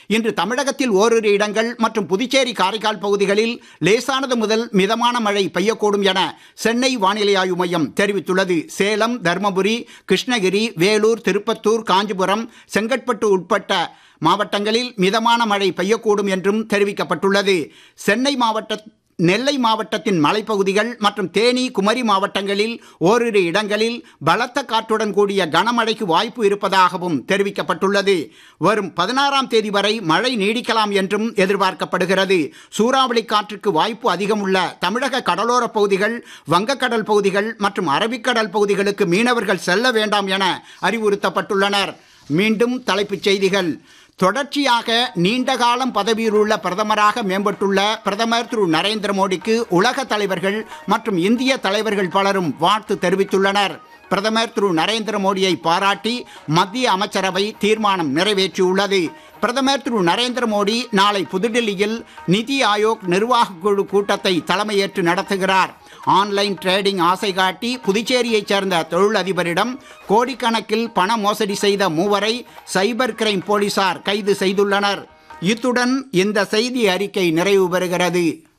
இன்று தமிழகத்தில் ஓரிரு இடங்கள் மற்றும் புதுச்சேரி காரைக்கால் பகுதிகளில் லேசானது முதல் மிதமான மழை பெய்யக்கூடும் என சென்னை வானிலை ஆய்வு மையம் தெரிவித்துள்ளது சேலம் தருமபுரி கிருஷ்ணகிரி வேலூர் திருப்பத்தூர் காஞ்சிபுரம் செங்கற்பட்டு உட்பட்ட மாவட்டங்களில் மிதமான மழை பெய்யக்கூடும் என்றும் தெரிவிக்கப்பட்டுள்ளது சென்னை மாவட்ட நெல்லை மாவட்டத்தின் மலைப்பகுதிகள் மற்றும் தேனி குமரி மாவட்டங்களில் ஓரிரு இடங்களில் பலத்த காற்றுடன் கூடிய கனமழைக்கு வாய்ப்பு இருப்பதாகவும் தெரிவிக்கப்பட்டுள்ளது வரும் பதினாறாம் தேதி வரை மழை நீடிக்கலாம் என்றும் எதிர்பார்க்கப்படுகிறது சூறாவளி காற்றுக்கு வாய்ப்பு அதிகம் உள்ள தமிழக கடலோர பகுதிகள் வங்கக்கடல் பகுதிகள் மற்றும் அரபிக்கடல் பகுதிகளுக்கு மீனவர்கள் செல்ல வேண்டாம் என அறிவுறுத்தப்பட்டுள்ளனர் மீண்டும் தலைப்புச் செய்திகள் தொடர்ச்சியாக நீண்ட காலம் பதவியில் உள்ள பிரதமராக மேம்பட்டுள்ள பிரதமர் திரு நரேந்திர மோடிக்கு உலக தலைவர்கள் மற்றும் இந்திய தலைவர்கள் பலரும் வாழ்த்து தெரிவித்துள்ளனர் பிரதமர் திரு நரேந்திர மோடியை பாராட்டி மத்திய அமைச்சரவை தீர்மானம் நிறைவேற்றியுள்ளது பிரதமர் திரு நரேந்திர மோடி நாளை புதுடில்லியில் நிதி ஆயோக் நிர்வாக குழு கூட்டத்தை தலைமையேற்று நடத்துகிறார் ஆன்லைன் ட்ரேடிங் ஆசை காட்டி புதுச்சேரியைச் சேர்ந்த தொழிலதிபரிடம் கோடிக்கணக்கில் பண மோசடி செய்த மூவரை சைபர் கிரைம் போலீசார் கைது செய்துள்ளனர் இத்துடன் இந்த செய்தி அறிக்கை நிறைவு பெறுகிறது